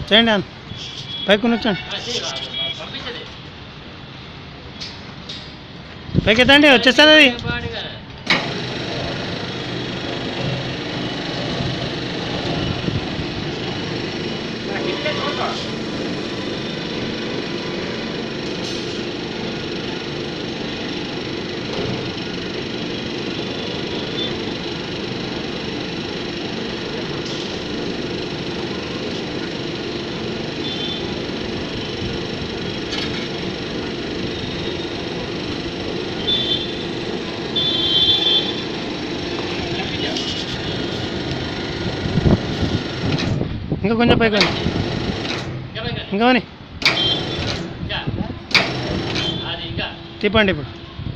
చేయండి అన్న పైకి వచ్చండి పంపించదు పైకి ఎత్తండి వచ్చేస్తుంది అది ఇంకా కొంచెం పైకి రండి. ఇంకా అని ఇంకా అది ఇంకా తిప్పండి ఇప్పుడు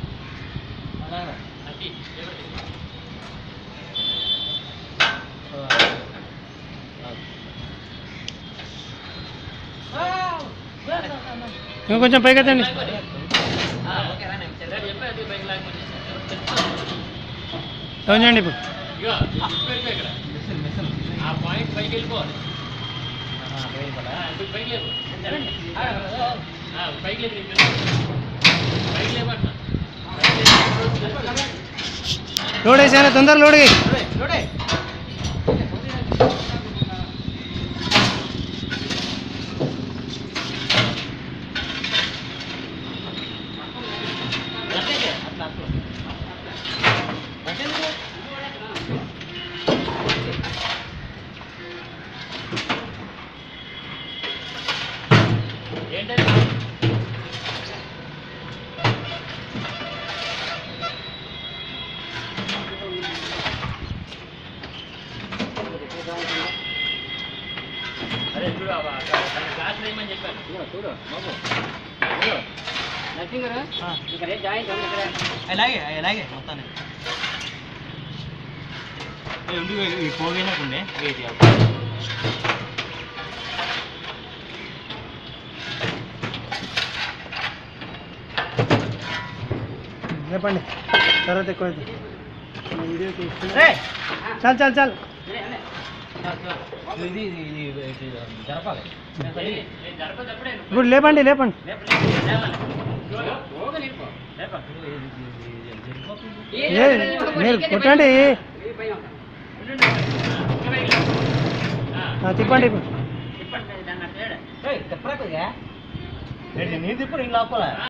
అది ఎవరిది? ఇంకా కొంచెం పైకి ఎత్తండి ఆ, సరే, చెప్పాను, అది బైక్ లాక్కొని చేశాను. డౌన్ చేయండి ఇప్పుడు ఇగో, ఇది పెట్టుకో ఇక్కడ. ఆ పాయింట్ పైకి వెళ్ళిపోవాలి ఆ, ఇప్పుడు పైకి లేవు ఆ, పైకి లేదు నీకు తెలుసు. పైకి లేవట్లా లోడ్ వేసారా తొందర లోడ్ వేయి. ఏంటంటే అరే చూడు ఆ వా- దాని గ్లాస్ వేయమని చెప్పాను చూడు బాబు అలాగే అలాగే మొత్తాన్ని ఉండి పోగినకుండే వెయిట్ లేపండి తర్వాత ఎక్కువ అవుతుంది. వీడియో తీస్తున్నా. చాలు చాలు చాలు ఇది ఇది ఇది జరపాలి నేను జరపదప్పుడే ఇప్పుడు లేపండి లేపండి ఏ మీరు కొట్టండి ఆ, తిప్పండి ఇప్పుడు నేను తిప్పుడు ఇంక లోపల